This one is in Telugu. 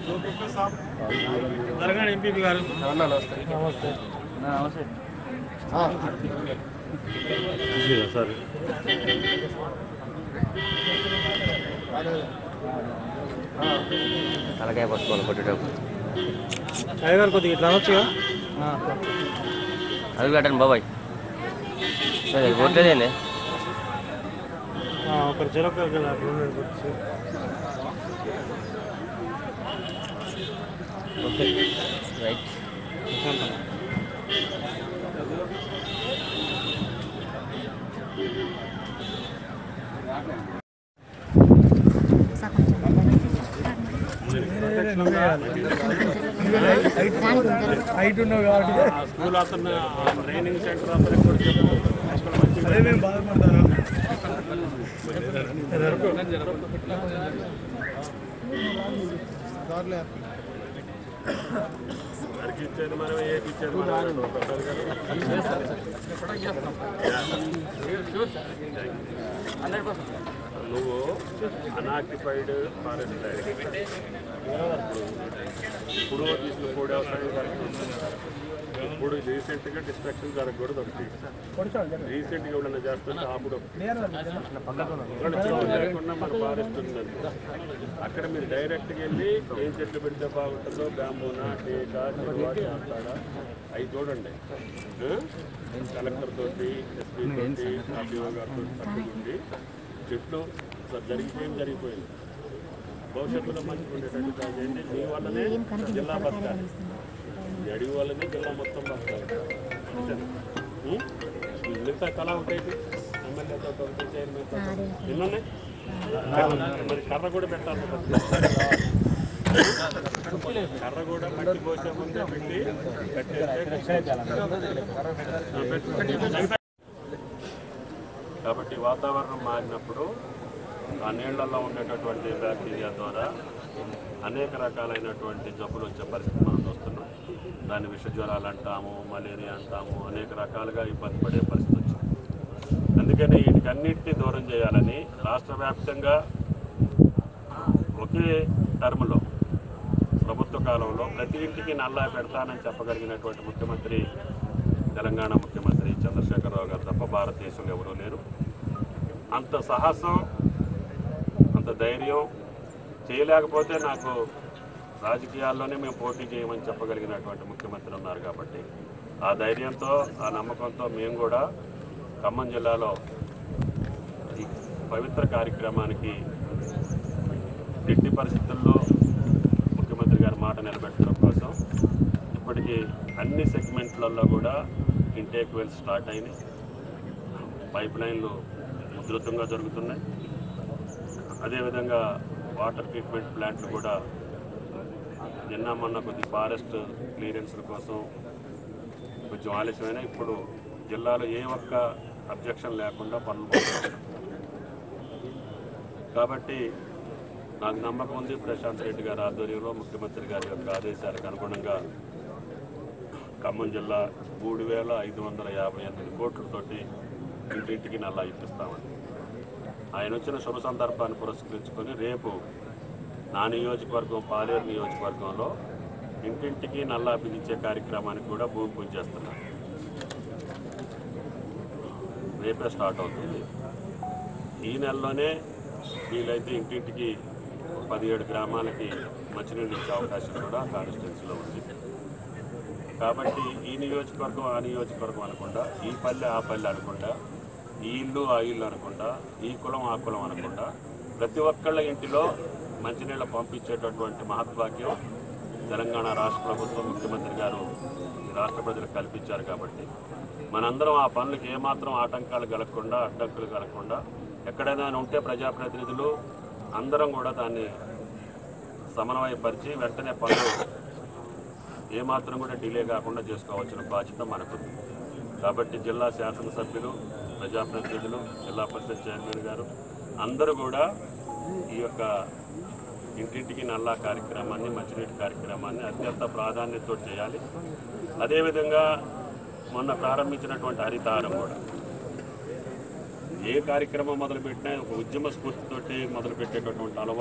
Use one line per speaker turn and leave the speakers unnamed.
జరగాలి ఎంపీపీ గారు సార్
తలకాయ పట్టుకోవాలి కొట్టేటప్పుడు
అయ్యగారు కొద్దిగా ఇట్లా అనొచ్చుగా
అది పెట్టండి బాబాయ్ సరే కొట్టలేదండి
ఒకరి చెరొకరికి
ఓకే రైట్
హైట్ ఉన్నావు కాబట్టి స్కూల్ అతను ట్రైనింగ్ సెంటర్ అతను కూడా చెప్పు అదే మేము బాధపడతాను వారికి ఇచ్చేది మనం ఏకి ఇచ్చేది మనం నువ్వు అనాక్యుపైడ్ ఫారెస్ట్ ల్యాండ్ ఇప్పుడు తీసుకున్న కోడి వ్యవసాయం జరుగుతుంది ఇప్పుడు రీసెంట్గా డిస్ట్రక్షన్ జరగకూడదు ఒకటి రీసెంట్గా ఎవరైనా చేస్తుంటే అప్పుడు లేకుండా మన ఫారెస్ట్ ఉందండి అక్కడ మీరు డైరెక్ట్గా వెళ్ళి ఏం చెట్లు పెడితే బాగుంటుందో బ్యాంబూనా టేకా చెరువా చేస్తాడా అవి చూడండి ఆ? కలెక్టర్ తోటి ఎస్పీ తోటి ఆర్టీఓ గారితో పట్టుకుండి చెట్లు అసలు జరిగిపోయింది జరిగిపోయింది భవిష్యత్తులో మంచిగా ఉండేటట్టు కాదండి మీ వల్లనే జిల్లా బతకాలి మీ అడిగి వల్లనే జిల్లా మొత్తం బతకాలి అంతేనా? ఉం? మిగతా కళ ఉంటాయి ఎమ్మెల్యేతో ఒకటి చైర్మన్తో ఎన్నున్నాయి మరి కర్ర కూడా పెట్టాలి కర్ర కూడా మట్టి పోసే ముందే పెట్టి కట్టేస్తే కాబట్టి వాతావరణం మారినప్పుడు ఆ నీళ్లలో ఉండేటటువంటి బ్యాక్టీరియా ద్వారా అనేక రకాలైనటువంటి జబ్బులు వచ్చే పరిస్థితి మనం చూస్తున్నాం దాన్ని విష జ్వరాలు అంటాము మలేరియా అంటాము అనేక రకాలుగా ఇబ్బంది పడే పరిస్థితి వచ్చింది అందుకని వీటికన్నిటిని దూరం చేయాలని రాష్ట్ర వ్యాప్తంగా ఒకే టర్మ్లో ప్రభుత్వ కాలంలో ప్రతి ఇంటికి నల్లా పెడతానని చెప్పగలిగినటువంటి ముఖ్యమంత్రి తెలంగాణ ముఖ్యమంత్రి చంద్రశేఖరరావు గారు తప్ప భారతదేశంలో ఎవరూ లేరు అంత సాహసం అంత ధైర్యం చేయలేకపోతే నాకు రాజకీయాల్లోనే మేము పోటీ చేయమని చెప్పగలిగినటువంటి ముఖ్యమంత్రి ఉన్నారు కాబట్టి ఆ ధైర్యంతో ఆ నమ్మకంతో మేము కూడా ఖమ్మం జిల్లాలో ఈ పవిత్ర కార్యక్రమానికి ఎట్టి పరిస్థితుల్లో ముఖ్యమంత్రి గారి మాట నిలబెట్టడం కోసం ఇప్పటికీ అన్ని సెగ్మెంట్లలో కూడా ఇంటేక్ వెల్స్ స్టార్ట్ అయినాయి పైప్ లైన్లు ఉధృతంగా జరుగుతున్నాయి అదేవిధంగా వాటర్ ట్రీట్మెంట్ ప్లాంట్లు కూడా నిన్న మొన్న కొద్ది ఫారెస్ట్ క్లియరెన్స్ల కోసం కొంచెం ఆలస్యమైన ఇప్పుడు జిల్లాలో ఏ ఒక్క అబ్జెక్షన్ లేకుండా పనులు మొదలవుతున్నాయి. కాబట్టి నాకు నమ్మకం ఉంది ప్రశాంత్ రెడ్డి గారి ఆధ్వర్యంలో ముఖ్యమంత్రి గారి యొక్క ఆదేశాలకు అనుగుణంగా ఖమ్మం జిల్లా మూడు వేల ఐదు వందల యాభై ఎనిమిది కోట్లతోటి ఇంటింటికి నల్లా ఇప్పిస్తామండి ఆయన వచ్చిన శుభ సందర్భాన్ని పురస్కరించుకొని రేపు నా నియోజకవర్గం పాలేరు నియోజకవర్గంలో ఇంటింటికి నల్లా బిగించే కార్యక్రమానికి కూడా భూమి పూజ చేస్తున్నారు రేపే స్టార్ట్ అవుతుంది ఈ నెలలోనే వీలైతే ఇంటింటికి పదిహేడు గ్రామాలకి మంచినీళ్ళు ఇచ్చే అవకాశం కూడా కాన్స్టిట్యున్సీలో ఉంది కాబట్టి ఈ నియోజకవర్గం ఆ నియోజకవర్గం అనకుండా ఈ పల్లె ఆ పల్లె అనకుండా ఈ ఇల్లు ఆ ఇల్లు అనకుండా ఈ కులం ఆ కులం అనకుండా ప్రతి ఒక్కళ్ళ ఇంటిలో మంచినీళ్ళు పంపించేటటువంటి మహద్భాగ్యం తెలంగాణ రాష్ట్ర ప్రభుత్వం ముఖ్యమంత్రి గారు ఈ రాష్ట్ర ప్రజలకు కల్పించారు కాబట్టి మనందరం ఆ పనులకు ఏమాత్రం ఆటంకాలు కలగకుండా అడ్డంకులు కలగకుండా ఎక్కడైనా ఉంటే ప్రజాప్రతినిధులు అందరం కూడా దాన్ని సమన్వయపరిచి వెంటనే పనులు ఏమాత్రం కూడా డిలే కాకుండా చేసుకోవాల్సిన బాధ్యత మనకుంది కాబట్టి జిల్లా శాసనసభ్యులు ప్రజాప్రతినిధులు జిల్లా పరిషత్ చైర్మన్ గారు అందరూ కూడా ఈ యొక్క ఇంటింటికి నల్లా కార్యక్రమాన్ని మంచినీటి కార్యక్రమాన్ని అత్యంత ప్రాధాన్యతతో చేయాలి అదేవిధంగా మొన్న ప్రారంభించినటువంటి హరితహారం కూడా ఏ కార్యక్రమం మొదలుపెట్టినా ఒక ఉద్యమ స్ఫూర్తితోటి మొదలుపెట్టేటటువంటి అలవాటు